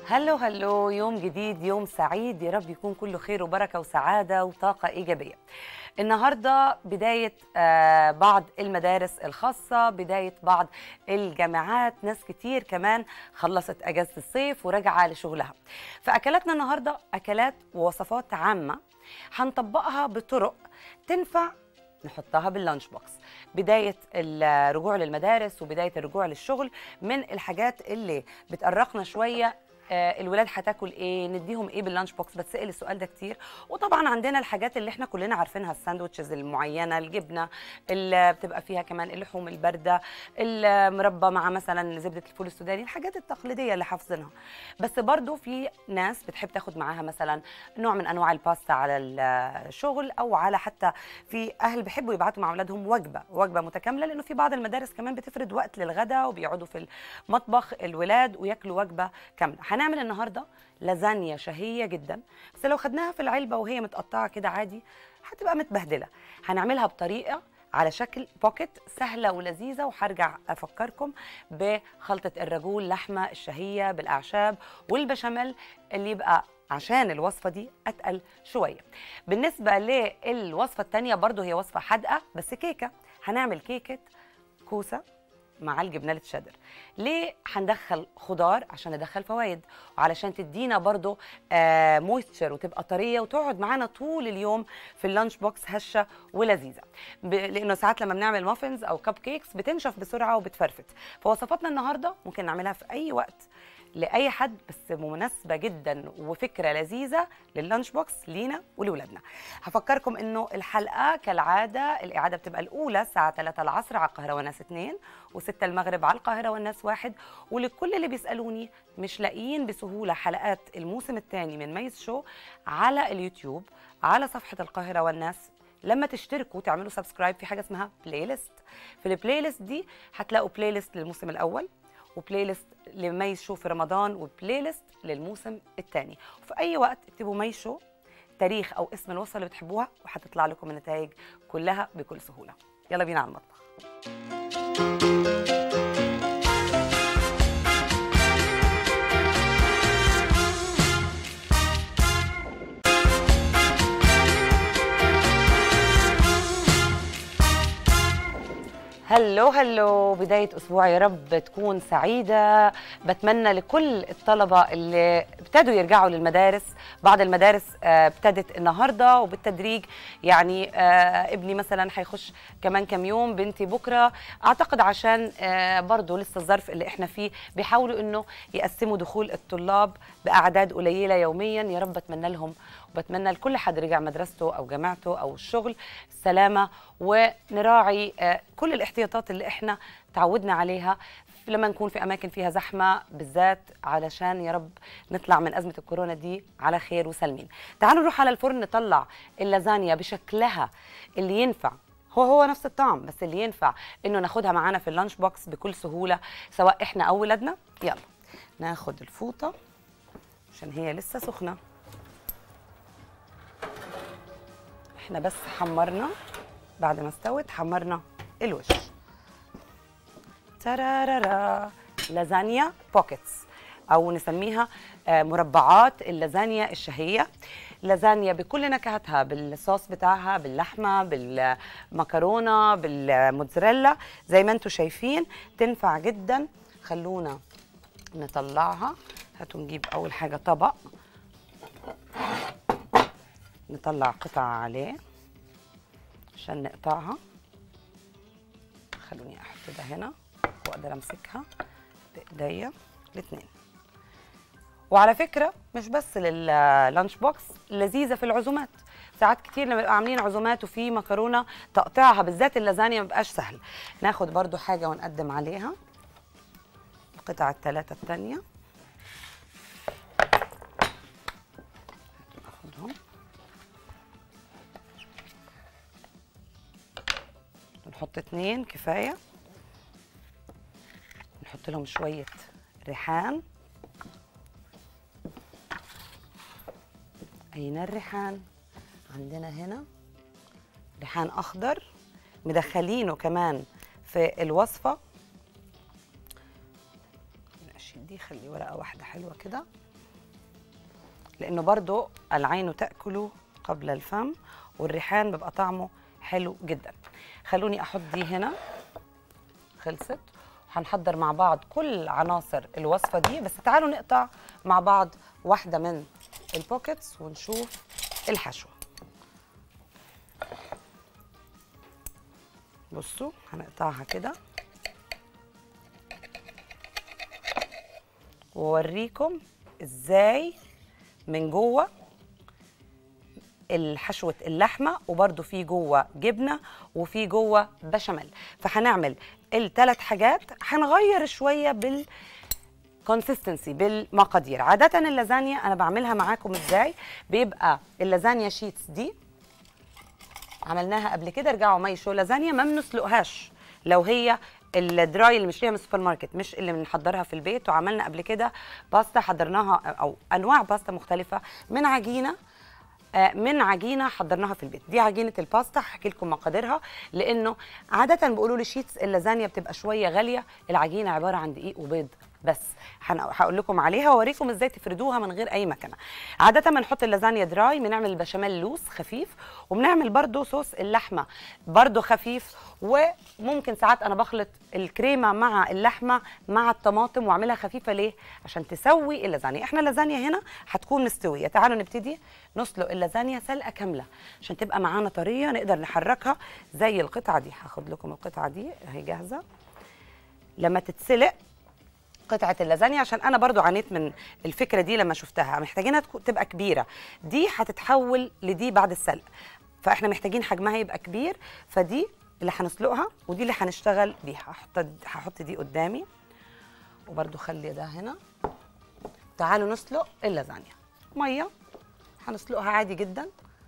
هلو هلو يوم جديد يوم سعيد يا رب يكون كله خير وبركة وسعادة وطاقة إيجابية النهاردة بداية آه، بعض المدارس الخاصة بداية بعض الجامعات ناس كتير كمان خلصت أجازة الصيف وراجعة لشغلها فأكلاتنا النهاردة أكلات ووصفات عامة هنطبقها بطرق تنفع نحطها باللانش بوكس بداية الرجوع للمدارس وبداية الرجوع للشغل من الحاجات اللي بتقرقنا شوية آه، الولاد هتاكل ايه نديهم ايه باللانش بوكس بتسال السؤال ده كتير وطبعا عندنا الحاجات اللي احنا كلنا عارفينها الساندوتشز المعينه الجبنه اللي بتبقى فيها كمان اللحوم البارده المربى مع مثلا زبده الفول السوداني الحاجات التقليديه اللي حافظينها بس برضو في ناس بتحب تاخد معاها مثلا نوع من انواع الباستا على الشغل او على حتى في اهل بيحبوا يبعتوا مع اولادهم وجبه وجبه متكامله لانه في بعض المدارس كمان بتفرد وقت للغداء وبيقعدوا في المطبخ الولاد وياكلوا وجبه كامله هنعمل النهارده لازانيا شهيه جدا بس لو خدناها في العلبه وهي متقطعه كده عادي هتبقى متبهدله هنعملها بطريقه على شكل بوكيت سهله ولذيذه وهرجع افكركم بخلطه الرجول لحمه الشهيه بالاعشاب والبشاميل اللي يبقى عشان الوصفه دي اتقل شويه بالنسبه للوصفه الثانيه برضو هي وصفه حادقه بس كيكه هنعمل كيكه كوسه مع الجبنه التشيدر ليه هندخل خضار عشان ندخل فوائد وعلشان تدينا برضو آه مويستشر وتبقى طريه وتقعد معانا طول اليوم في اللانش بوكس هشه ولذيذه ب... لانه ساعات لما بنعمل مافنز او كب كيكس بتنشف بسرعه وبتفرفت فوصفاتنا النهارده ممكن نعملها في اي وقت لاي حد بس مناسبه جدا وفكره لذيذه لللانش بوكس لينا ولولادنا هفكركم انه الحلقه كالعاده الاعاده بتبقى الاولى الساعه 3 العصر على القاهره والناس 2 و6 المغرب على القاهره والناس واحد ولكل اللي بيسالوني مش لاقيين بسهوله حلقات الموسم الثاني من ميز شو على اليوتيوب على صفحه القاهره والناس لما تشتركوا تعملوا سبسكرايب في حاجه اسمها بلاي ليست في البلاي ليست دي هتلاقوا بلاي ليست للموسم الاول وبلاي ليست لميز شو في رمضان وبلاي ليست للموسم الثاني وفي اي وقت اكتبوا ميز شو تاريخ او اسم الوصفه اللي بتحبوها وهتطلع لكم النتائج كلها بكل سهوله يلا بينا على المطبخ هلو هلو بداية أسبوع يا رب تكون سعيدة بتمنى لكل الطلبة اللي ابتدوا يرجعوا للمدارس بعض المدارس آه، ابتدت النهاردة وبالتدريج يعني آه، ابني مثلا هيخش كمان كام يوم بنتي بكرة أعتقد عشان آه، برضو لسه الظرف اللي احنا فيه بيحاولوا انه يقسموا دخول الطلاب بأعداد قليلة يوميا يا رب بتمنى لهم وبتمنى لكل حد رجع مدرسته او جامعته او الشغل السلامه ونراعي آه، كل الاحتياطات اللي احنا تعودنا عليها لما نكون في اماكن فيها زحمه بالذات علشان يا رب نطلع من ازمه الكورونا دي على خير وسلمين تعالوا نروح على الفرن نطلع اللازانيا بشكلها اللي ينفع هو هو نفس الطعم بس اللي ينفع انه ناخدها معانا في اللانش بوكس بكل سهوله سواء احنا او ولادنا يلا ناخد الفوطه عشان هي لسه سخنه احنا بس حمرنا بعد ما استوت حمرنا الوش ترارارا لازانيا بوكيتس او نسميها آه، مربعات اللازانيا الشهيه لازانيا بكل نكهاتها بالصوص بتاعها باللحمه بالمكرونه بالموتزاريلا زي ما انتم شايفين تنفع جدا خلونا نطلعها هاتوا نجيب اول حاجه طبق نطلع قطعة عليه عشان نقطعها خلوني احط ده هنا واقدر امسكها بايديا الاثنين وعلى فكرة مش بس لللانش بوكس لذيذة في العزومات ساعات كتير لما بيبقى عاملين عزومات وفي مكرونة تقطيعها بالذات اللازانيا ما بيبقاش سهل ناخد برضو حاجة ونقدم عليها القطع الثلاثة الثانية ناخدهم نحط اتنين كفاية نحط لهم شوية ريحان أين الريحان؟ عندنا هنا ريحان أخضر مدخلينه كمان في الوصفة أشيل دي خلي ورقة واحدة حلوة كده لانه برضو العين تاكل قبل الفم والريحان بيبقى طعمه حلو جدا خلوني احط دي هنا خلصت هنحضر مع بعض كل عناصر الوصفه دي بس تعالوا نقطع مع بعض واحده من البوكيتس ونشوف الحشو بصوا هنقطعها كده واوريكم ازاي من جوه الحشوة اللحمة وبرده في جوه جبنة وفي جوه بشاميل فهنعمل الثلاث حاجات هنغير شوية بال كونسيستنسي بالمقادير عادة اللازانيا أنا بعملها معاكم إزاي بيبقى اللازانيا شيتس دي عملناها قبل كده ارجعوا مي شو لازانيا ما بنسلقهاش لو هي الدراي اللي مشتريها من السوبر ماركت مش اللي بنحضرها في البيت وعملنا قبل كده باستا حضرناها او انواع باستا مختلفه من عجينه آه، من عجينه حضرناها في البيت دي عجينه الباستا هحكي لكم مقاديرها لانه عاده بيقولوا لي شيتس اللازانيا بتبقى شويه غاليه العجينه عباره عن دقيق وبيض بس هن- هقول لكم عليها واوريكم ازاي تفردوها من غير اي مكنه عاده بنحط اللازانيا دراي بنعمل البشاميل لوس خفيف وبنعمل برده صوص اللحمه برده خفيف وممكن ساعات انا بخلط الكريمه مع اللحمه مع الطماطم واعملها خفيفه ليه عشان تسوي اللازانيا احنا اللازانيا هنا هتكون مستويه تعالوا نبتدي نسلق اللازانيا سلقه كامله عشان تبقى معانا طريه نقدر نحركها زي القطعه دي هاخد لكم القطعه دي اهي جاهزه لما تتسلق قطعه اللازانيا عشان انا برضو عانيت من الفكره دي لما شفتها محتاجينها تكو- تبقى كبيره دي هتتحول لدي بعد السلق فاحنا محتاجين حجمها يبقى كبير فدي اللي هنسلقها ودي اللي هنشتغل بيها هحط هحط دي قدامي وبرضو خلي ده هنا تعالوا نسلق اللازانيا ميه هنسلقها عادي جدا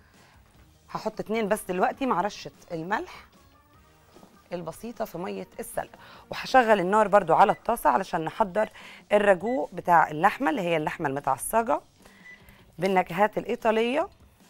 هحط اتنين بس دلوقتي مع رشه الملح البسيطة في مية السلق وهشغل النار برضو على الطاسة علشان نحضر الرجوع بتاع اللحمة اللي هي اللحمة المتعصجة بالنكهات الإيطالية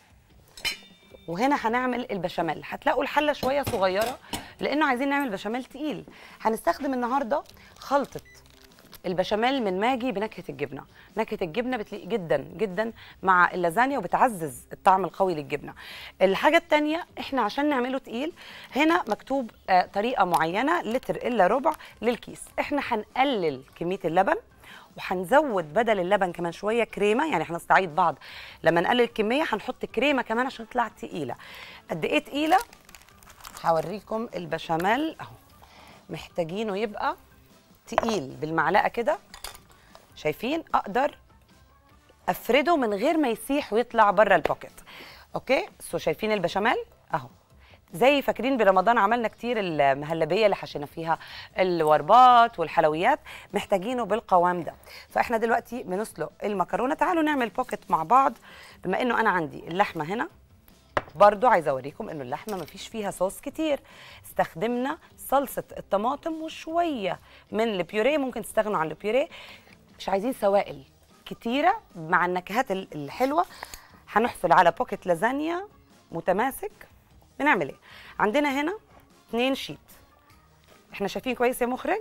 وهنا هنعمل البشاميل هتلاقوا الحلة شوية صغيرة لأنه عايزين نعمل بشاميل تقيل هنستخدم النهاردة خلطة البشاميل من ماجي بنكهه الجبنه نكهه الجبنه بتليق جدا جدا مع اللازانيا وبتعزز الطعم القوي للجبنه الحاجه الثانيه احنا عشان نعمله تقيل هنا مكتوب آه طريقه معينه لتر الا ربع للكيس احنا هنقلل كميه اللبن وهنزود بدل اللبن كمان شويه كريمه يعني هنستعيد بعض لما نقلل الكميه هنحط كريمه كمان عشان تطلع تقيله قد ايه تقيله هوريكم البشاميل اهو محتاجينه يبقى تقيل بالمعلقه كده شايفين اقدر افرده من غير ما يسيح ويطلع بره البوكيت اوكي سو شايفين البشاميل اهو زي فاكرين برمضان عملنا كتير المهلبيه اللي حشينا فيها الوربات والحلويات محتاجينه بالقوام ده فاحنا دلوقتي بنسلق المكرونه تعالوا نعمل بوكيت مع بعض بما انه انا عندي اللحمه هنا برضو عايزه اوريكم انه اللحمه ما فيش فيها صوص كتير استخدمنا صلصه الطماطم وشويه من البيوريه ممكن تستغنوا عن البيوريه مش عايزين سوائل كتيره مع النكهات ال- الحلوه هنحصل على بوكيت لازانيا متماسك بنعمل ايه عندنا هنا اتنين شيت احنا شايفين كويس يا مخرج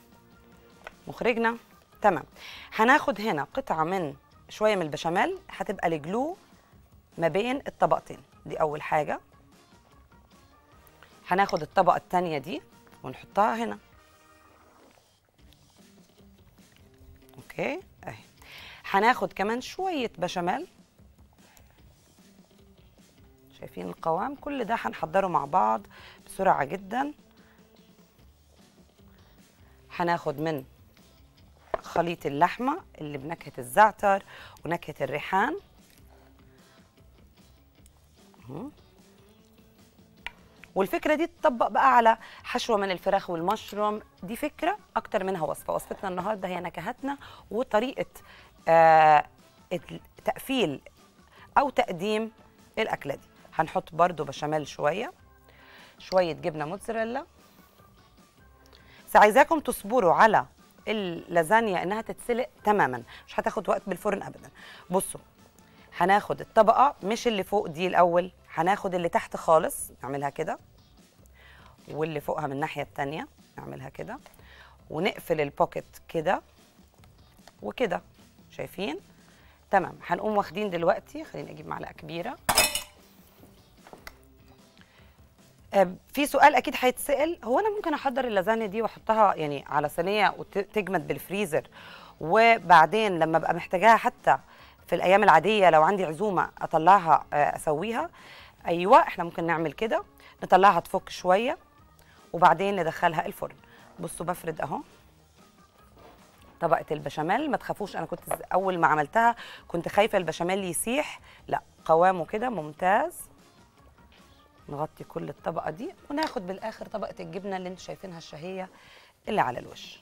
مخرجنا تمام هناخد هنا قطعه من شويه من البشاميل هتبقى الجلو ما بين الطبقتين دي اول حاجه هناخد الطبقه الثانيه دي ونحطها هنا اوكي اهي هناخد كمان شويه بشاميل شايفين القوام كل ده هنحضره مع بعض بسرعه جدا هناخد من خليط اللحمه اللي بنكهه الزعتر ونكهه الريحان اهو. والفكره دي تطبق بقى على حشوه من الفراخ والمشروم دي فكره اكتر منها وصفه وصفتنا النهارده هي نكهاتنا وطريقه آه تقفيل او تقديم الاكله دي هنحط برده بشاميل شويه شويه جبنه موتزاريلا بس عايزاكم تصبروا على اللازانيا انها تتسلق تماما مش هتاخد وقت بالفرن ابدا بصوا هناخد الطبقه مش اللي فوق دي الاول هناخد اللي تحت خالص نعملها كده واللي فوقها من الناحيه التانية نعملها كده ونقفل البوكيت كده وكده شايفين تمام هنقوم واخدين دلوقتي خليني اجيب معلقه كبيره آه، في سؤال اكيد هيتسال هو انا ممكن احضر اللازانيا دي واحطها يعني على صينيه وتجمد بالفريزر وبعدين لما ابقى محتاجاها حتى في الايام العاديه لو عندي عزومه اطلعها آه، اسويها ايوه احنا ممكن نعمل كده نطلعها تفك شويه وبعدين ندخلها الفرن بصوا بفرد اهو طبقه البشاميل ما تخافوش انا كنت ز- اول ما عملتها كنت خايفه البشاميل يسيح لا قوامه كده ممتاز نغطي كل الطبقه دي وناخد بالاخر طبقه الجبنه اللي انتوا شايفينها الشهيه اللي على الوش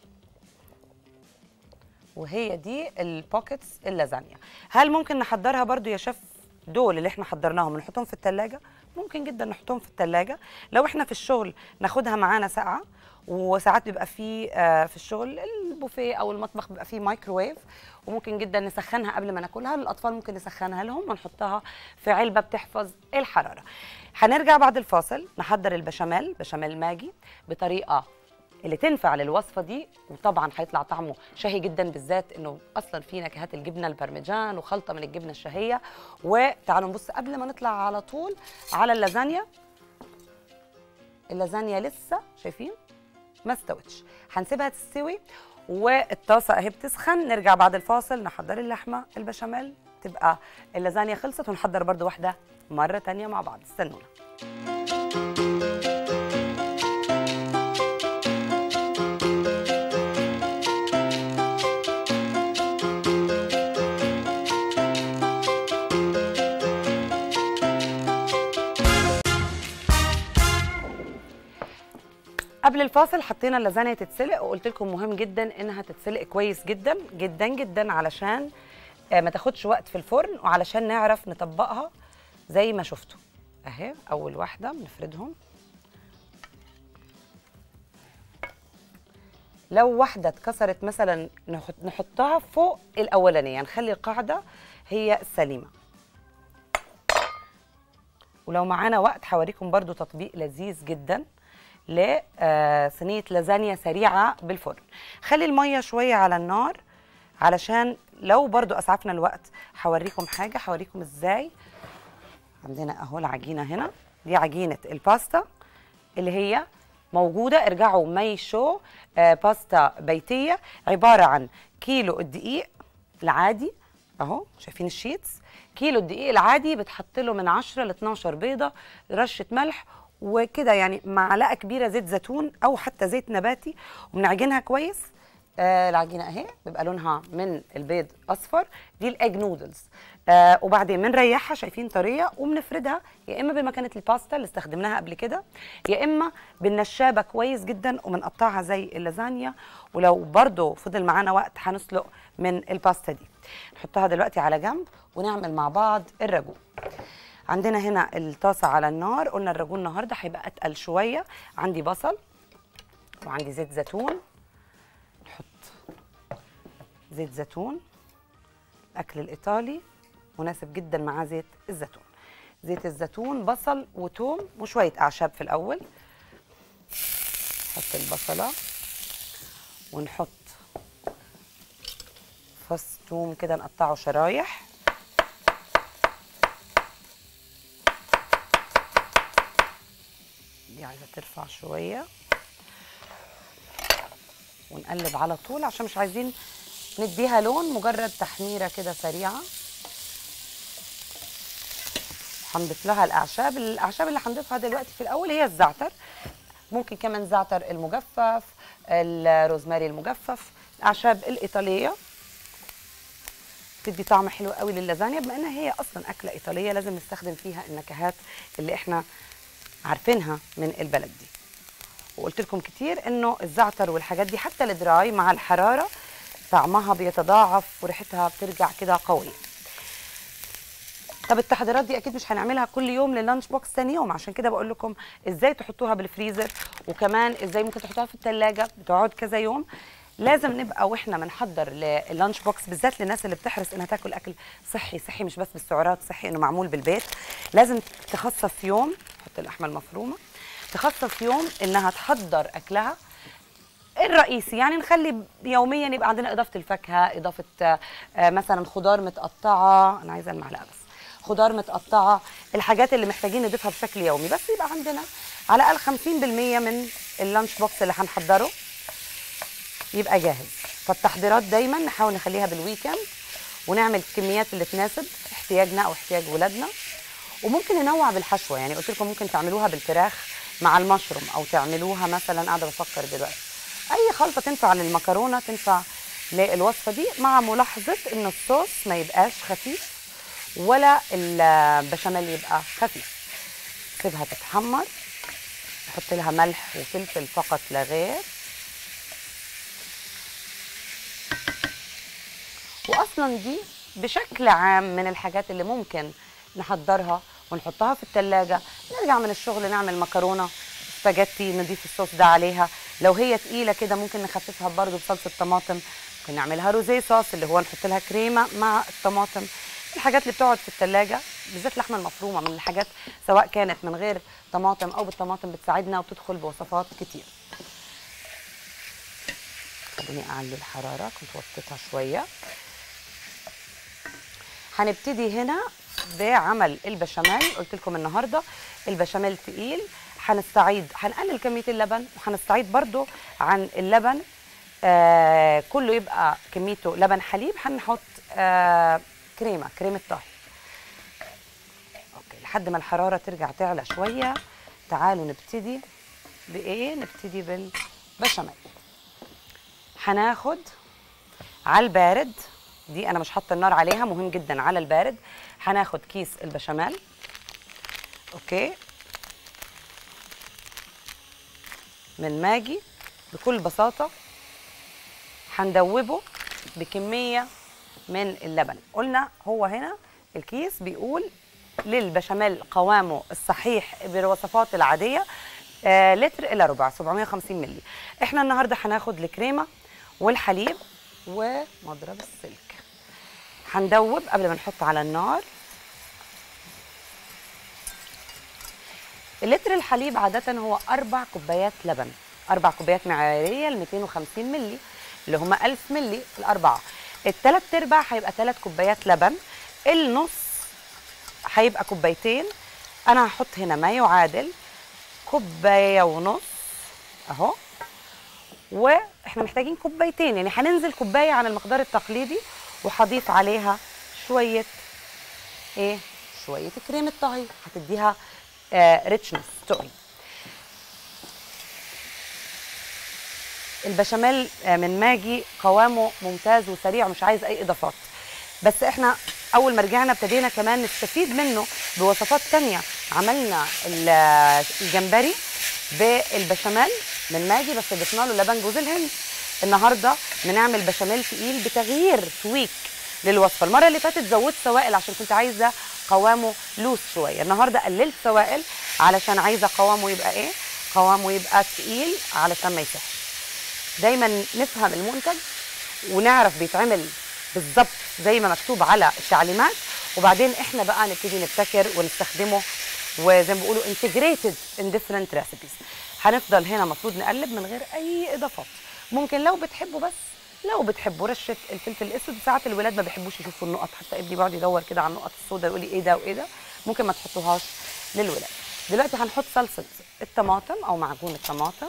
وهي دي البوكيتس اللازانيا هل ممكن نحضرها برضو يا شيف دول اللي احنا حضرناهم نحطهم في التلاجة ممكن جدا نحطهم في التلاجة لو احنا في الشغل ناخدها معانا ساقعة وساعات بيبقى فيه آه، في الشغل البوفيه او المطبخ بيبقى فيه مايكروويف وممكن جدا نسخنها قبل ما ناكلها الاطفال ممكن نسخنها لهم ونحطها في علبه بتحفظ الحراره هنرجع بعد الفاصل نحضر البشاميل بشاميل ماجي بطريقه اللي تنفع للوصفه دي وطبعا هيطلع طعمه شهي جدا بالذات انه اصلا في نكهات الجبنه البرمجان وخلطه من الجبنه الشهيه وتعالوا نبص قبل ما نطلع على طول على اللازانيا اللازانيا لسه شايفين ما استوتش هنسيبها تستوي والطاسه اهي بتسخن نرجع بعد الفاصل نحضر اللحمه البشاميل تبقى اللازانيا خلصت ونحضر برضو واحده مره تانية مع بعض استنونا قبل الفاصل حطينا اللازانيا تتسلق وقلت لكم مهم جدا انها تتسلق كويس جدا جدا جدا علشان آه، ما تاخدش وقت في الفرن وعلشان نعرف نطبقها زي ما شفتوا اهي اول واحده بنفردهم لو واحده اتكسرت مثلا نحط نحطها فوق الاولانيه نخلي القاعده هي السليمه ولو معانا وقت هوريكم برضو تطبيق لذيذ جدا لصينيه لازانيا سريعه بالفرن خلي الميه شويه على النار علشان لو برضو اسعفنا الوقت هوريكم حاجه هوريكم ازاي عندنا اهو العجينه هنا دي عجينه الباستا اللي هي موجوده ارجعوا ماي شو آه باستا بيتيه عباره عن كيلو الدقيق العادي اهو شايفين الشيتس كيلو الدقيق العادي بتحط له من 10 ل 12 بيضه رشه ملح وكده يعني معلقه كبيره زيت زيتون او حتى زيت نباتي وبنعجنها كويس آه العجينه اهي بيبقى لونها من البيض اصفر دي الايج نودلز آه وبعدين بنريحها شايفين طريه وبنفردها يا اما بمكانه الباستا اللي استخدمناها قبل كده يا اما بالنشابه كويس جدا وبنقطعها زي اللازانيا ولو برضو فضل معانا وقت هنسلق من الباستا دي نحطها دلوقتي على جنب ونعمل مع بعض الراجو عندنا هنا الطاسه على النار قلنا الراجو النهارده هيبقى اتقل شويه عندي بصل وعندي زيت زيتون نحط زيت زيتون الاكل الايطالي مناسب جدا مع زيت الزيتون زيت الزيتون بصل وتوم وشويه اعشاب في الاول نحط البصله ونحط فص توم كده نقطعه شرايح دي عايزه ترفع شويه ونقلب على طول عشان مش عايزين نديها لون مجرد تحميره كده سريعه هنضيف لها الاعشاب الاعشاب اللي هنضيفها دلوقتي في الاول هي الزعتر ممكن كمان زعتر المجفف الروزماري المجفف الاعشاب الايطاليه تدي طعم حلو قوي للازانيا بما انها هي اصلا اكله ايطاليه لازم نستخدم فيها النكهات اللي احنا عارفينها من البلد دي وقلت لكم كتير انه الزعتر والحاجات دي حتى الدراي مع الحراره طعمها بيتضاعف وريحتها بترجع كده قويه طب التحضيرات دي اكيد مش هنعملها كل يوم للانش بوكس ثاني يوم عشان كده بقول لكم ازاي تحطوها بالفريزر وكمان ازاي ممكن تحطوها في الثلاجه بتقعد كذا يوم لازم نبقى واحنا بنحضر للانش بوكس بالذات للناس اللي بتحرص انها تاكل اكل صحي صحي مش بس بالسعرات صحي انه معمول بالبيت لازم تخصص يوم حط اللحمه المفرومه تخصص يوم انها تحضر اكلها الرئيسي يعني نخلي يوميا يبقى عندنا اضافه الفاكهه اضافه آه، آه، مثلا خضار متقطعه انا عايزه المعلقه بس خضار متقطعه الحاجات اللي محتاجين نضيفها بشكل يومي بس يبقى عندنا على الاقل 50% من اللانش بوكس اللي هنحضره يبقى جاهز فالتحضيرات دايما نحاول نخليها بالويكند ونعمل الكميات اللي تناسب احتياجنا او احتياج ولادنا وممكن ننوع بالحشوه يعني قلت لكم ممكن تعملوها بالفراخ مع المشروم او تعملوها مثلا قاعده بفكر دلوقتي اي خلطه تنفع للمكرونه تنفع للوصفه دي مع ملاحظه ان الصوص ما يبقاش خفيف ولا البشاميل يبقى خفيف سيبها تتحمر نحط لها ملح وفلفل فقط لا غير واصلا دي بشكل عام من الحاجات اللي ممكن نحضرها ونحطها في التلاجة نرجع من الشغل نعمل مكرونة سباجيتي نضيف الصوص ده عليها لو هي تقيلة كده ممكن نخففها برضو بصلصة طماطم ممكن نعملها روزيه صوص اللي هو نحط لها كريمة مع الطماطم الحاجات اللي بتقعد في التلاجة بالذات اللحمة المفرومة من الحاجات سواء كانت من غير طماطم أو بالطماطم بتساعدنا وبتدخل بوصفات كتير خليني أعلي الحرارة كنت وطيتها شوية هنبتدي هنا بعمل البشاميل قلت لكم النهارده البشاميل تقيل هنستعيد هنقلل كميه اللبن وهنستعيد برضو عن اللبن آه كله يبقى كميته لبن حليب هنحط آه كريمه كريمه طهي اوكي لحد ما الحراره ترجع تعلى شويه تعالوا نبتدي بايه نبتدي بالبشاميل هناخد على البارد دي انا مش حاطه النار عليها مهم جدا على البارد هناخد كيس البشاميل اوكي من ماجي بكل بساطه هندوبه بكميه من اللبن قلنا هو هنا الكيس بيقول للبشاميل قوامه الصحيح بالوصفات العاديه آه لتر الى ربع 750 مللي احنا النهارده هناخد الكريمه والحليب ومضرب السلك هندوب قبل ما نحط على النار اللتر الحليب عادة هو أربع كوبايات لبن أربع كوبايات معيارية ل 250 مللي اللي هم 1000 مللي في الأربعة التلات أرباع هيبقى تلات كوبايات لبن النص هيبقى كوبايتين أنا هحط هنا ما يعادل كوباية ونص أهو واحنا محتاجين كوبايتين يعني هننزل كوبايه عن المقدار التقليدي وهضيف عليها شويه ايه شويه كريمه طهي هتديها آه ريتشنس تقل البشاميل آه من ماجي قوامه ممتاز وسريع ومش عايز اي اضافات بس احنا اول ما رجعنا ابتدينا كمان نستفيد منه بوصفات تانية عملنا الجمبري بالبشاميل من ماجي بس ضفنا له لبن جوز الهند النهارده بنعمل بشاميل تقيل بتغيير تويك للوصفه المره اللي فاتت زودت سوائل عشان كنت عايزه قوامه لوس شويه النهارده قللت سوائل علشان عايزه قوامه يبقى ايه قوامه يبقى تقيل علشان ما يسحش دايما نفهم المنتج ونعرف بيتعمل بالظبط زي ما مكتوب على التعليمات وبعدين احنا بقى نبتدي نبتكر ونستخدمه وزي ما بيقولوا integrated in different recipes هنفضل هنا المفروض نقلب من غير اي اضافات ممكن لو بتحبوا بس لو بتحبوا رشه الفلفل الاسود ساعات الولاد ما بيحبوش يشوفوا النقط حتى ابني بيقعد يدور كده على النقط السوداء يقول لي ايه ده وايه ده ممكن ما تحطوهاش للولاد دلوقتي هنحط صلصه الطماطم او معجون الطماطم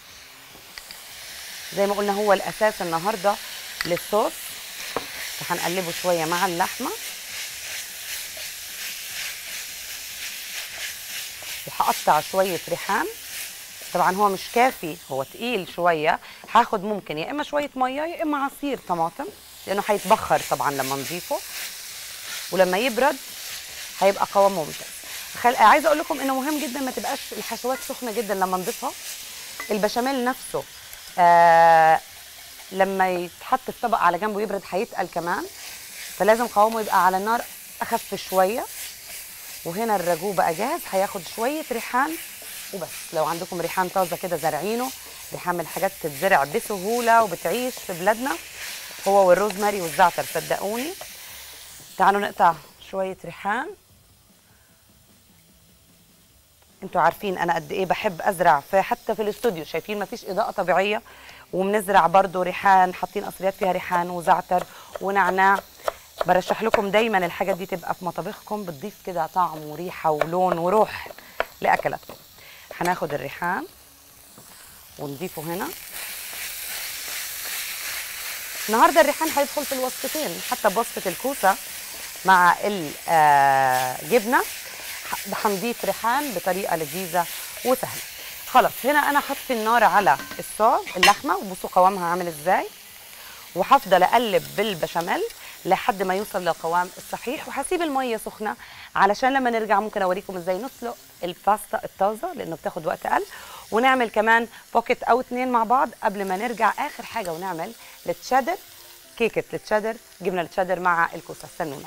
زي ما قلنا هو الاساس النهارده للصوص فهنقلبه شويه مع اللحمه وهقطع شويه ريحان طبعا هو مش كافي هو تقيل شويه هاخد ممكن يا اما شويه ميه يا اما عصير طماطم لانه هيتبخر طبعا لما نضيفه ولما يبرد هيبقى قوامه ممتاز خل... عايزه اقول لكم انه مهم جدا ما تبقاش الحشوات سخنه جدا لما نضيفها البشاميل نفسه آه لما يتحط في طبق على جنبه يبرد هيتقل كمان فلازم قوامه يبقى على النار اخف شويه وهنا الراجو بقى جاهز هياخد شويه ريحان وبس لو عندكم ريحان طازه كده زارعينه ريحان من الحاجات تتزرع بسهوله وبتعيش في بلادنا هو والروزماري والزعتر صدقوني تعالوا نقطع شويه ريحان انتوا عارفين انا قد ايه بحب ازرع في حتى في الاستوديو شايفين مفيش اضاءه طبيعيه وبنزرع برضو ريحان حاطين قصريات فيها ريحان وزعتر ونعناع برشح لكم دايما الحاجات دي تبقى في مطابخكم بتضيف كده طعم وريحه ولون وروح لاكلاتكم هناخد الريحان ونضيفه هنا النهارده الريحان هيدخل في الوصفتين حتى بوصفه الكوسه مع الجبنه هنضيف ريحان بطريقه لذيذه وسهله خلاص هنا انا هطفي النار على الصاج اللحمه وبصوا قوامها عامل ازاي وهفضل اقلب بالبشاميل لحد ما يوصل للقوام الصحيح وهسيب الميه سخنه علشان لما نرجع ممكن اوريكم ازاي نسلق الباستا الطازه لانه بتاخد وقت اقل ونعمل كمان بوكيت او اتنين مع بعض قبل ما نرجع اخر حاجه ونعمل التشيدر كيكه التشيدر جبنه التشيدر مع الكوسه استنونا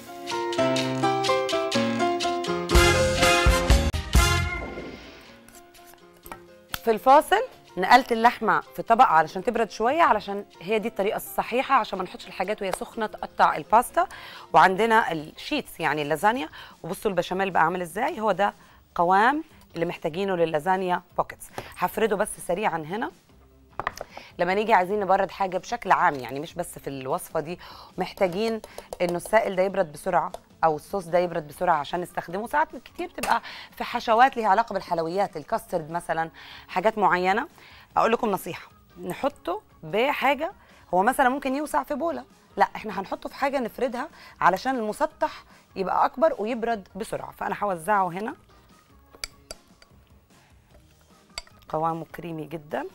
في الفاصل نقلت اللحمه في طبق علشان تبرد شويه علشان هي دي الطريقه الصحيحه عشان ما نحطش الحاجات وهي سخنه تقطع الباستا وعندنا الشيتس يعني اللازانيا وبصوا البشاميل بقى عامل ازاي هو ده قوام اللي محتاجينه للازانيا بوكيتس هفرده بس سريعا هنا لما نيجي عايزين نبرد حاجه بشكل عام يعني مش بس في الوصفه دي محتاجين انه السائل ده يبرد بسرعه او الصوص ده يبرد بسرعه عشان نستخدمه ساعات كتير بتبقى في حشوات ليها علاقه بالحلويات الكاسترد مثلا حاجات معينه اقول لكم نصيحه نحطه بحاجه هو مثلا ممكن يوسع في بوله لا احنا هنحطه في حاجه نفردها علشان المسطح يبقى اكبر ويبرد بسرعه فانا هوزعه هنا قوامه كريمي جدا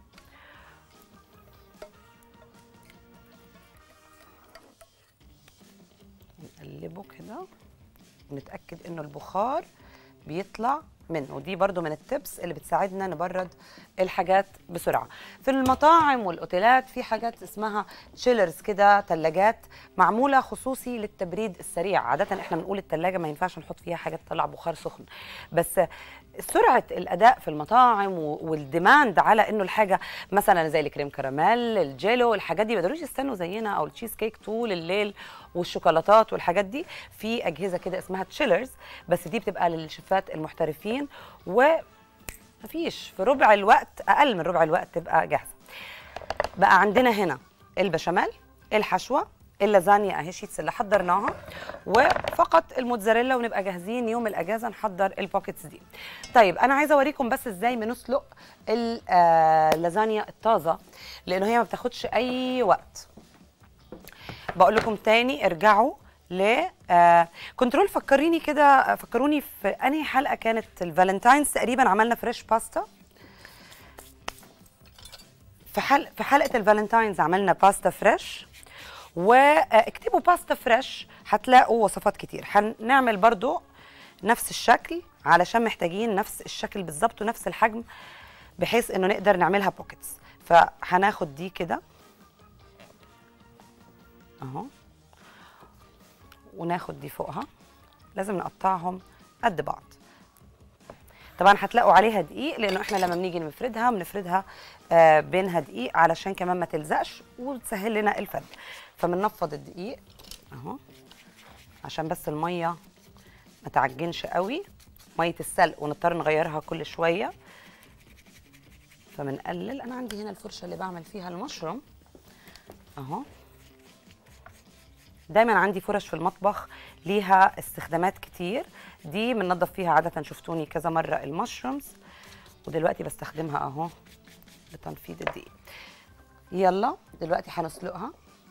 نقلبه كده ونتاكد انه البخار بيطلع منه ودي برضو من التبس اللي بتساعدنا نبرد الحاجات بسرعه في المطاعم والاوتيلات في حاجات اسمها تشيلرز كده ثلاجات معموله خصوصي للتبريد السريع عاده احنا بنقول الثلاجه ما ينفعش نحط فيها حاجات تطلع بخار سخن بس سرعه الاداء في المطاعم والديماند على انه الحاجه مثلا زي الكريم كراميل الجيلو الحاجات دي ما يقدروش يستنوا زينا او التشيز كيك طول الليل والشوكولاتات والحاجات دي في اجهزه كده اسمها تشيلرز بس دي بتبقى للشيفات المحترفين و مفيش في ربع الوقت اقل من ربع الوقت تبقى جاهزه بقى عندنا هنا البشاميل الحشوه اللازانيا اهي شيتس اللي حضرناها وفقط الموتزاريلا ونبقى جاهزين يوم الاجازه نحضر البوكيتس دي طيب انا عايزه اوريكم بس ازاي بنسلق اللازانيا الطازه لانه هي ما بتاخدش اي وقت بقول لكم تاني ارجعوا ل آه كنترول فكريني كده فكروني في انهي حلقه كانت الفالنتاينز تقريبا عملنا فريش باستا في حلقه في حلقه الفالنتاينز عملنا باستا فريش واكتبوا باستا فريش هتلاقوا وصفات كتير هنعمل برضو نفس الشكل علشان محتاجين نفس الشكل بالظبط ونفس الحجم بحيث انه نقدر نعملها بوكيتس فهناخد دي كده اهو وناخد دي فوقها لازم نقطعهم قد بعض طبعا هتلاقوا عليها دقيق لانه احنا لما بنيجي نفردها بنفردها آه بينها دقيق علشان كمان ما تلزقش وتسهل لنا الفرد فبننفض الدقيق اهو عشان بس الميه ما تعجنش قوي ميه السلق ونضطر نغيرها كل شويه فبنقلل انا عندي هنا الفرشه اللي بعمل فيها المشروم اهو دايما عندي فرش في المطبخ ليها استخدامات كتير دي بننضف فيها عاده شفتوني كذا مره المشرومز ودلوقتي بستخدمها اهو لتنفيذ الدقيق يلا دلوقتي هنسلقها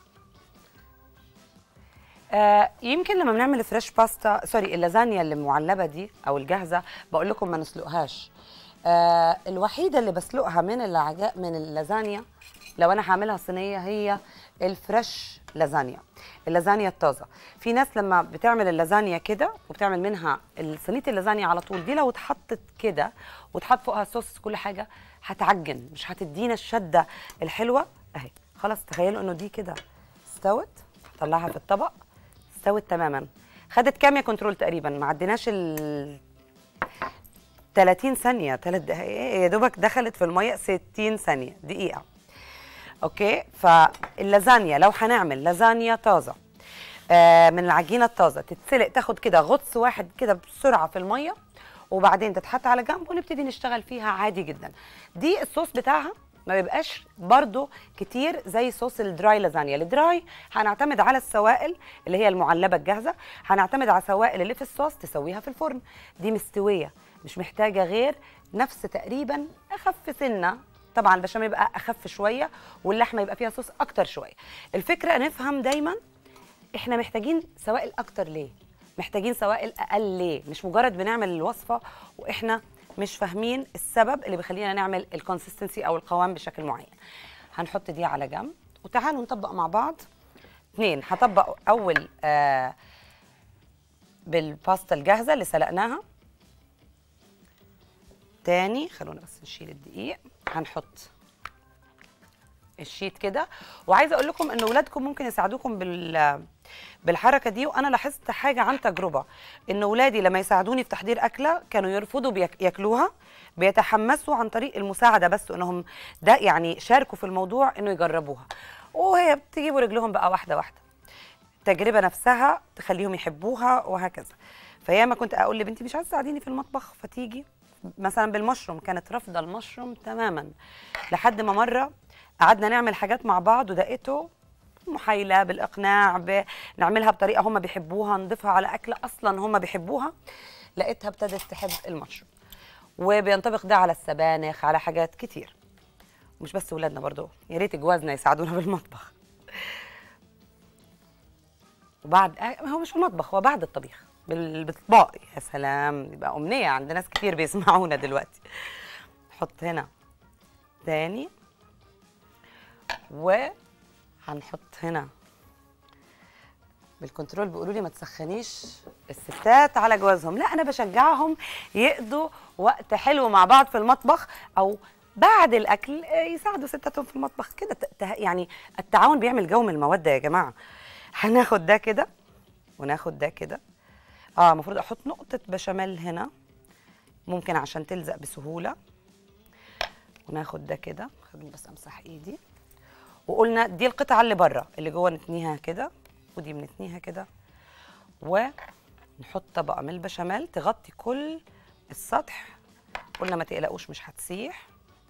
آه يمكن لما بنعمل فريش باستا سوري اللازانيا اللي معلبه دي او الجاهزه بقول لكم ما نسلقهاش آه الوحيده اللي بسلقها من العجاء من اللازانيا لو انا هعملها صينيه هي الفريش لازانيا اللازانيا الطازه في ناس لما بتعمل اللازانيا كده وبتعمل منها صينيه اللازانيا على طول دي لو اتحطت كده وتحط فوقها صوص كل حاجه هتعجن مش هتدينا الشده الحلوه اهي خلاص تخيلوا انه دي كده استوت طلعها في الطبق استوت تماما خدت كام يا كنترول تقريبا ما عديناش ال 30 ثانيه 3 دقائق يا دوبك دخلت في الميه 60 ثانيه دقيقه اوكي فاللازانيا لو هنعمل لازانيا طازه آه من العجينه الطازه تتسلق تاخد كده غطس واحد كده بسرعه في الميه وبعدين تتحط على جنب ونبتدي نشتغل فيها عادي جدا دي الصوص بتاعها ما بيبقاش برضو كتير زي صوص الدراي لازانيا الدراي هنعتمد على السوائل اللي هي المعلبه الجاهزه هنعتمد على السوائل اللي في الصوص تسويها في الفرن دي مستويه مش محتاجه غير نفس تقريبا اخف سنه طبعا البشاميل يبقى اخف شويه واللحمه يبقى فيها صوص اكتر شويه الفكره نفهم دايما احنا محتاجين سوائل اكتر ليه محتاجين سوائل اقل ليه مش مجرد بنعمل الوصفه واحنا مش فاهمين السبب اللي بيخلينا نعمل الكونسيستنسي او القوام بشكل معين هنحط دي على جنب وتعالوا نطبق مع بعض اثنين هطبق اول آه بالباستا الجاهزه اللي سلقناها تاني خلونا بس نشيل الدقيق هنحط الشيت كده وعايزه اقول لكم ان اولادكم ممكن يساعدوكم بال بالحركه دي وانا لاحظت حاجه عن تجربه ان اولادي لما يساعدوني في تحضير اكله كانوا يرفضوا بيك- ياكلوها بيتحمسوا عن طريق المساعده بس انهم ده يعني شاركوا في الموضوع انه يجربوها وهي بتجيبوا رجلهم بقى واحده واحده التجربه نفسها تخليهم يحبوها وهكذا فياما كنت اقول لبنتي مش عايزه تساعديني في المطبخ فتيجي مثلا بالمشروم كانت رافضه المشروم تماما لحد ما مره قعدنا نعمل حاجات مع بعض ودقته محايله بالاقناع بنعملها بطريقه هم بيحبوها نضيفها على اكله اصلا هم بيحبوها لقيتها ابتدت تحب المشروم وبينطبق ده على السبانخ على حاجات كتير مش بس ولادنا برضو يا ريت جوازنا يساعدونا بالمطبخ وبعد آه، هو مش في المطبخ هو بعد الطبيخ بال- بالاطباق يا سلام يبقى امنيه عند ناس كتير بيسمعونا دلوقتي نحط هنا تاني وهنحط هنا بالكنترول بيقولوا لي ما تسخنيش الستات على جوازهم لا انا بشجعهم يقضوا وقت حلو مع بعض في المطبخ او بعد الاكل آه، يساعدوا ستاتهم في المطبخ كده ت- ته- يعني التعاون بيعمل جو من الموده يا جماعه هناخد ده كده وناخد ده كده اه المفروض احط نقطه بشاميل هنا ممكن عشان تلزق بسهوله وناخد ده كده خليني بس امسح ايدي وقلنا دي القطعه اللي بره اللي جوه نتنيها كده ودي بنتنيها كده ونحط طبقه من البشاميل تغطي كل السطح قلنا ما تقلقوش مش هتسيح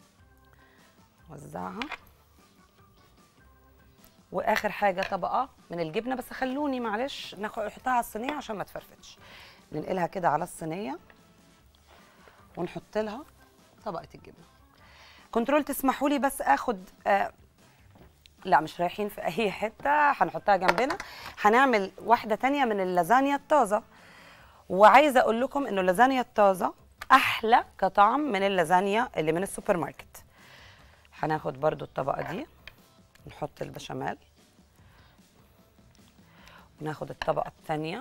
وزعها واخر حاجه طبقه من الجبنه بس خلوني معلش ناخد نحطها على الصينيه عشان ما تفرفتش ننقلها كده على الصينيه ونحط لها طبقه الجبنه كنترول تسمحوا لي بس اخد آه لا مش رايحين في اي حته هنحطها جنبنا هنعمل واحده تانية من اللازانيا الطازه وعايزه اقول لكم انه اللازانيا الطازه احلى كطعم من اللازانيا اللي من السوبر ماركت هناخد برضو الطبقه دي نحط البشاميل وناخد الطبقه الثانيه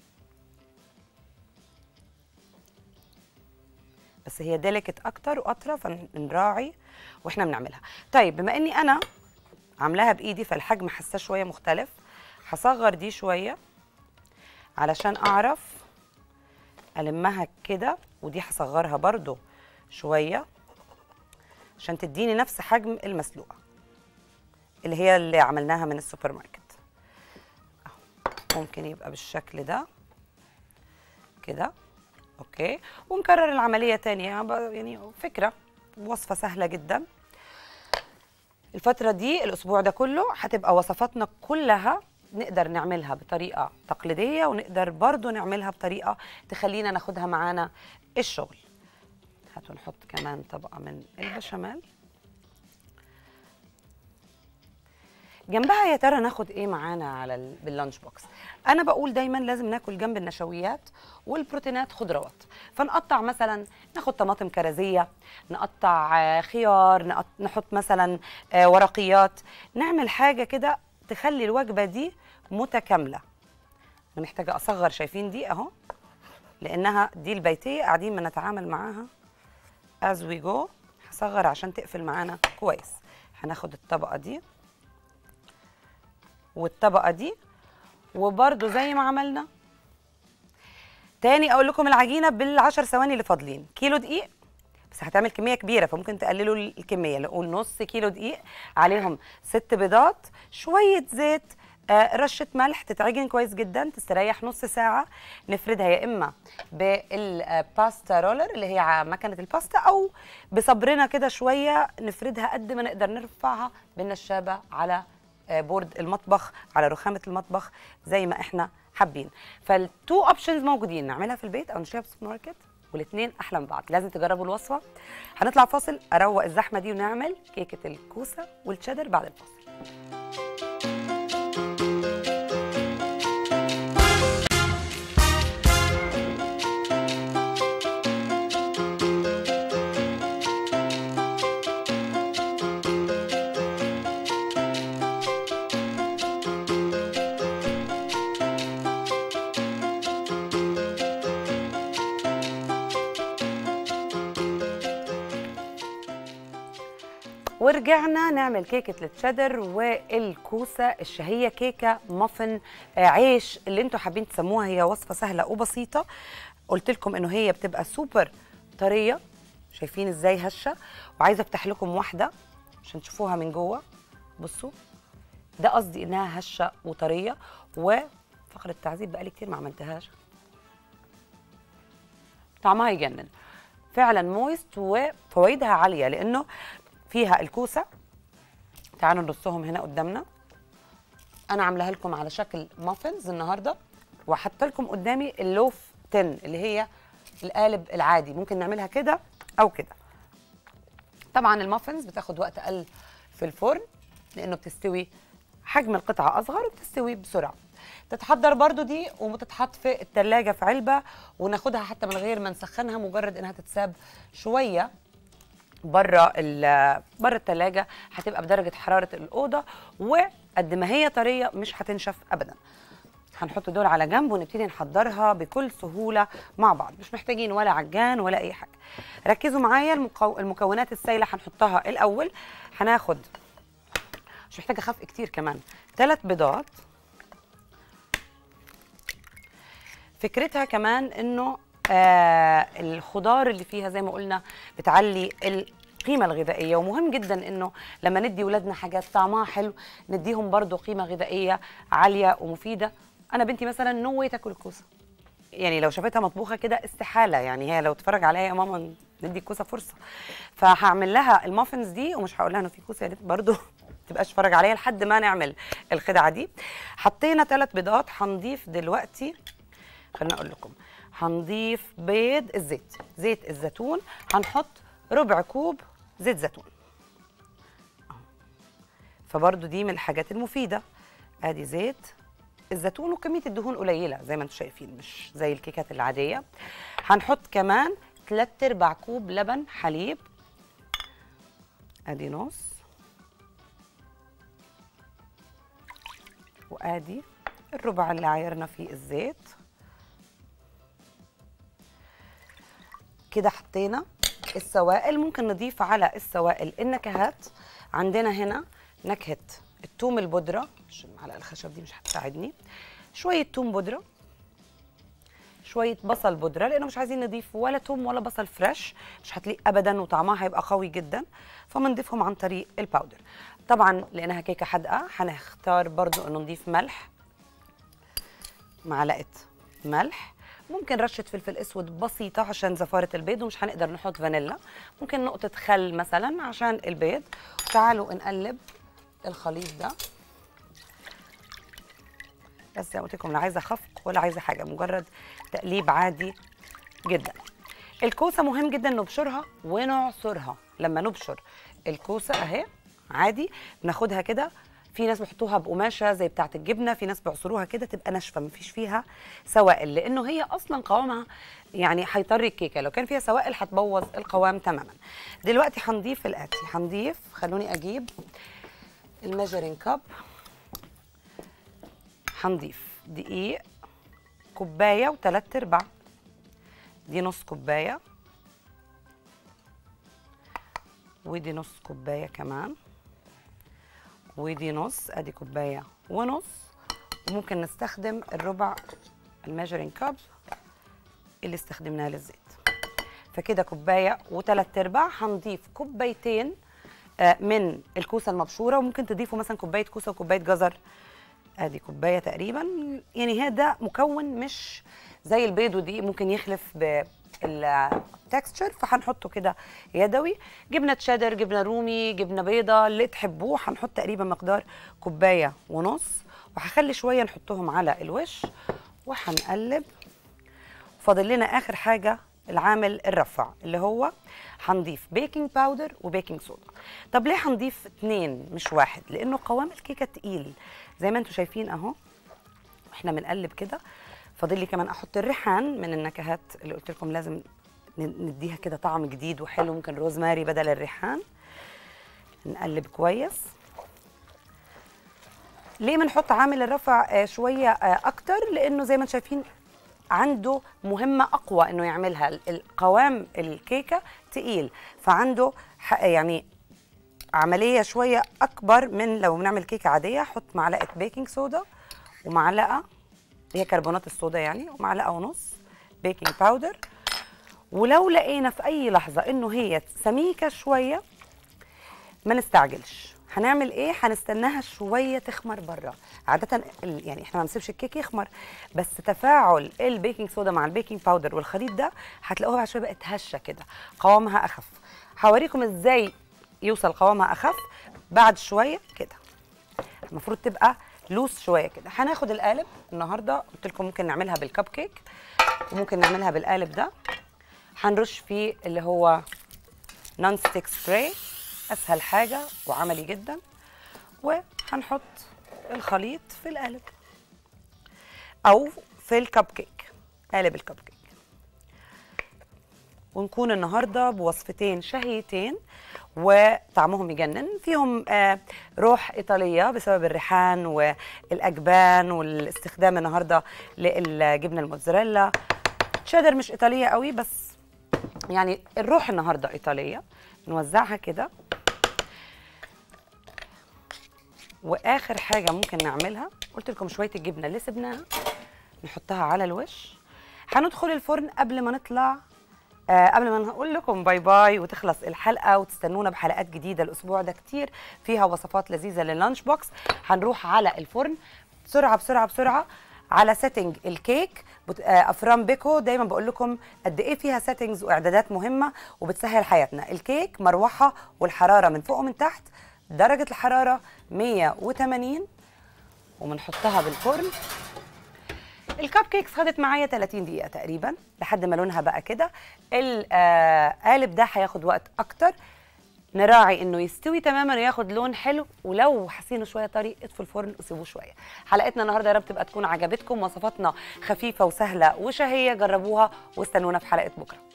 بس هي ديليكت اكتر واطرى فنراعي واحنا بنعملها طيب بما اني انا عاملاها بايدي فالحجم حاساه شويه مختلف هصغر دي شويه علشان اعرف المها كده ودي هصغرها برضو شويه عشان تديني نفس حجم المسلوقه اللي هي اللي عملناها من السوبر ماركت أهو. ممكن يبقى بالشكل ده كده اوكي ونكرر العمليه تاني يعني فكره وصفه سهله جدا الفترة دي الأسبوع ده كله هتبقى وصفاتنا كلها نقدر نعملها بطريقة تقليدية ونقدر برضو نعملها بطريقة تخلينا ناخدها معانا الشغل هاتوا نحط كمان طبقة من البشاميل جنبها يا ترى ناخد ايه معانا على ال... باللانش بوكس انا بقول دايما لازم ناكل جنب النشويات والبروتينات خضروات فنقطع مثلا ناخد طماطم كرزيه نقطع آه، خيار نقط... نحط مثلا آه، ورقيات نعمل حاجه كده تخلي الوجبه دي متكامله انا محتاجه اصغر شايفين دي اهو لانها دي البيتيه قاعدين بنتعامل معاها از وي جو هصغر عشان تقفل معانا كويس هناخد الطبقه دي والطبقه دي وبرده زي ما عملنا تاني اقول لكم العجينه بالعشر ثواني اللي فاضلين كيلو دقيق بس هتعمل كميه كبيره فممكن تقللوا الكميه نقول نص كيلو دقيق عليهم ست بيضات شويه زيت آه، رشه ملح تتعجن كويس جدا تستريح نص ساعه نفردها يا اما بالباستا رولر اللي هي ع- مكنه الباستا او بصبرنا كده شويه نفردها قد ما نقدر نرفعها بالنشابه على آه، بورد المطبخ على رخامه المطبخ زي ما احنا حابين فالتو اوبشنز موجودين نعملها في البيت او نشتريها في السوبر ماركت والاثنين احلى من بعض لازم تجربوا الوصفه هنطلع فاصل اروق الزحمه دي ونعمل كيكه الكوسه والتشيدر بعد الفاصل ورجعنا نعمل كيكه التشيدر والكوسه الشهيه كيكه مافن آه، عيش اللي انتوا حابين تسموها هي وصفه سهله وبسيطه قلت لكم انه هي بتبقى سوبر طريه شايفين ازاي هشه وعايزه افتح لكم واحده عشان تشوفوها من جوه بصوا ده قصدي انها هشه وطريه وفقره تعذيب بقالي كتير ما عملتهاش طعمها يجنن فعلا مويست وفوائدها عاليه لانه فيها الكوسه تعالوا نرصهم هنا قدامنا انا عاملاها لكم على شكل مافنز النهارده وحاطه لكم قدامي اللوف تن اللي هي القالب العادي ممكن نعملها كده او كده طبعا المافنز بتاخد وقت اقل في الفرن لانه بتستوي حجم القطعه اصغر وبتستوي بسرعه تتحضر برضو دي وتتحط في التلاجة في علبة وناخدها حتى من غير ما نسخنها مجرد انها تتساب شوية بره ال- بره التلاجة هتبقى بدرجة حرارة الأوضة وقد ما هي طرية مش هتنشف أبدا هنحط دول على جنب ونبتدي نحضرها بكل سهولة مع بعض مش محتاجين ولا عجان ولا أي حاجة ركزوا معايا المكو... المكونات السائلة هنحطها الأول هناخد مش محتاجة خفق كتير كمان ثلاث بيضات فكرتها كمان انه آه الخضار اللي فيها زي ما قلنا بتعلي القيمة الغذائية ومهم جدا انه لما ندي ولادنا حاجات طعمها حلو نديهم برضو قيمة غذائية عالية ومفيدة انا بنتي مثلا نو واي تاكل الكوسة يعني لو شافتها مطبوخة كده استحالة يعني هي لو تتفرج عليها يا ماما ندي الكوسة فرصة فهعمل لها المافنز دي ومش هقول لها انه في كوسة يا ريت برضو تبقاش تتفرج عليها لحد ما نعمل الخدعة دي حطينا ثلاث بيضات هنضيف دلوقتي خليني اقول لكم هنضيف بيض الزيت زيت الزيتون هنحط ربع كوب زيت زيتون أهو. فبرضو دي من الحاجات المفيده ادي زيت الزيتون وكميه الدهون قليله زي ما انتم شايفين مش زي الكيكات العاديه هنحط كمان 3 ارباع كوب لبن حليب ادي نص وادي الربع اللي عايرنا فيه الزيت كده حطينا السوائل ممكن نضيف على السوائل النكهات عندنا هنا نكهة التوم البودرة عشان المعلقة الخشب دي مش هتساعدني شوية توم بودرة شوية بصل بودرة لأنه مش عايزين نضيف ولا توم ولا بصل فريش مش هتليق أبدا وطعمها هيبقى قوي جدا فبنضيفهم عن طريق الباودر طبعا لأنها كيكة حادقة هنختار برضو إنه نضيف ملح معلقه ملح ممكن رشه فلفل اسود بسيطه عشان زفاره البيض ومش هنقدر نحط فانيلا ممكن نقطه خل مثلا عشان البيض تعالوا نقلب الخليط ده بس زي ما قلت لكم لا عايزه خفق ولا عايزه حاجه مجرد تقليب عادي جدا الكوسه مهم جدا نبشرها ونعصرها لما نبشر الكوسه اهي عادي بناخدها كده في ناس بيحطوها بقماشه زي بتاعه الجبنه في ناس بيعصروها كده تبقى ناشفه مفيش فيها سوائل لانه هي اصلا قوامها يعني هيطري الكيكه لو كان فيها سوائل هتبوظ القوام تماما دلوقتي هنضيف الاتي هنضيف خلوني اجيب الميجرين كاب هنضيف دقيق كوبايه وثلاث ارباع دي نص كوبايه ودي نص كوبايه كمان ودي نص ادي كوبايه ونص وممكن نستخدم الربع الميجرين كاب اللي استخدمناه للزيت فكده كوبايه وثلاث ارباع هنضيف كوبايتين آه، من الكوسه المبشوره وممكن تضيفوا مثلا كوبايه كوسه وكوبايه جزر ادي كوبايه تقريبا يعني هذا مكون مش زي البيض ودي ممكن يخلف بالتكستشر فهنحطه كده يدوي جبنه تشيدر جبنه رومي جبنه بيضه اللي تحبوه هنحط تقريبا مقدار كوبايه ونص وهخلي شويه نحطهم على الوش وهنقلب فاضل لنا اخر حاجه العامل الرفع اللي هو هنضيف بيكنج باودر وبيكنج صودا طب ليه هنضيف اتنين مش واحد لانه قوام الكيكه تقيل زي ما انتم شايفين اهو احنا بنقلب كده فاضل لي كمان احط الريحان من النكهات اللي قلت لكم لازم ن- نديها كده طعم جديد وحلو ممكن روزماري بدل الريحان نقلب كويس ليه بنحط عامل الرفع آه، شويه آه، اكتر لانه زي ما انتم شايفين عنده مهمه اقوى انه يعملها ال- القوام الكيكه تقيل فعنده ح- يعني عمليه شويه اكبر من لو بنعمل كيكه عاديه حط معلقه بيكنج صودا ومعلقه هي كربونات الصودا يعني ومعلقه ونص بيكنج باودر ولو لقينا في اي لحظه انه هي سميكه شويه ما نستعجلش هنعمل ايه هنستناها شويه تخمر بره عاده ال- يعني احنا ما بنسيبش الكيك يخمر بس تفاعل البيكنج صودا مع البيكنج باودر والخليط ده هتلاقوها بعد شويه بقت هشه كده قوامها اخف هوريكم ازاي يوصل قوامها اخف بعد شويه كده المفروض تبقى لوس شويه كده هناخد القالب النهارده قلت لكم ممكن نعملها بالكب كيك وممكن نعملها بالقالب ده هنرش فيه اللي هو نون ستيك سبراي اسهل حاجه وعملي جدا وهنحط الخليط في القالب او في الكب كيك قالب الكب كيك ونكون النهارده بوصفتين شهيتين وطعمهم يجنن فيهم آه، روح ايطاليه بسبب الريحان والاجبان والاستخدام النهارده للجبنه الموتزاريلا تشيدر مش ايطاليه قوي بس يعني الروح النهارده ايطاليه نوزعها كده واخر حاجه ممكن نعملها قلت لكم شويه الجبنه اللي سبناها نحطها على الوش هندخل الفرن قبل ما نطلع آه قبل ما نقول لكم باي باي وتخلص الحلقه وتستنونا بحلقات جديده الاسبوع ده كتير فيها وصفات لذيذه لللانش بوكس هنروح على الفرن بسرعه بسرعه بسرعه على سيتنج الكيك بت- آه، افران بيكو دايما بقول لكم قد ايه فيها سيتنجز واعدادات مهمه وبتسهل حياتنا الكيك مروحه والحراره من فوق ومن تحت درجه الحراره 180 وبنحطها بالفرن الكب كيكس خدت معايا 30 دقيقة تقريبا لحد ما لونها بقى كده القالب ده هياخد وقت أكتر نراعي انه يستوي تماما وياخد لون حلو ولو حاسينه شويه طري اطفوا الفرن وسيبوه شويه حلقتنا النهارده يا رب تبقى تكون عجبتكم وصفاتنا خفيفه وسهله وشهيه جربوها واستنونا في حلقه بكره